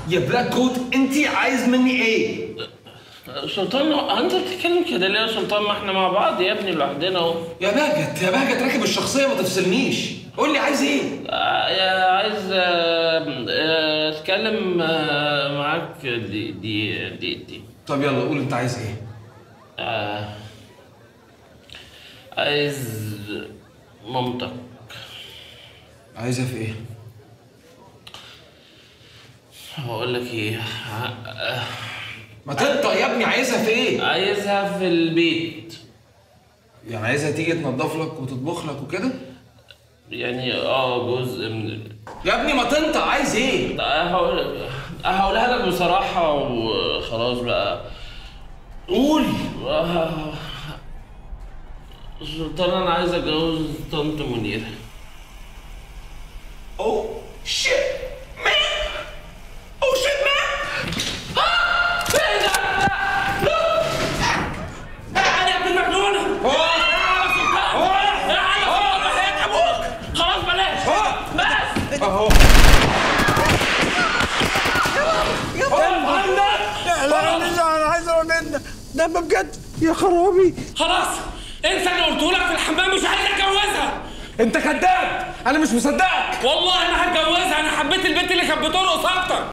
يا بلاك كوت انت عايز مني ايه سلطان انت بتتكلم كده ليه يا سلطان ما احنا مع بعض يا ابني لوحدنا اهو يا بهجت يا بهجت راكب الشخصيه ما تفصلنيش قول لي عايز ايه آه، يا عايز آه، آه، اتكلم آه، معاك دي دي دي, دي. طب يلا قول انت عايز ايه آه، عايز مامتك عايزها في ايه هقول لك ايه آه، ما تنطق يا ابني عايزها في ايه عايزها في البيت يعني عايزها تيجي تنظف لك وتطبخ لك وكده يعني اه جزء من يا ابني ما تنطق عايز ايه هقول هقولها لك بصراحة وخلاص بقى قول آه، سلطان انا عايز اتجوز طنط منيرة اوه شيت مان اوه شيت مان ايه ده؟ لا لا لا يا ابن المجنونة يا سلطان يا على سلطان وحياة ابوك خلاص بلاش بس اهو لا لا لا انا عايز اقول منك ده بجد يا خرابي خلاص انسى اللي قلته لك في الحمام مش عايز اتجوزها انت كذاب انا مش مصدقك والله ما هتجوزها انا حبيت البنت اللي كانت بترقص اكتر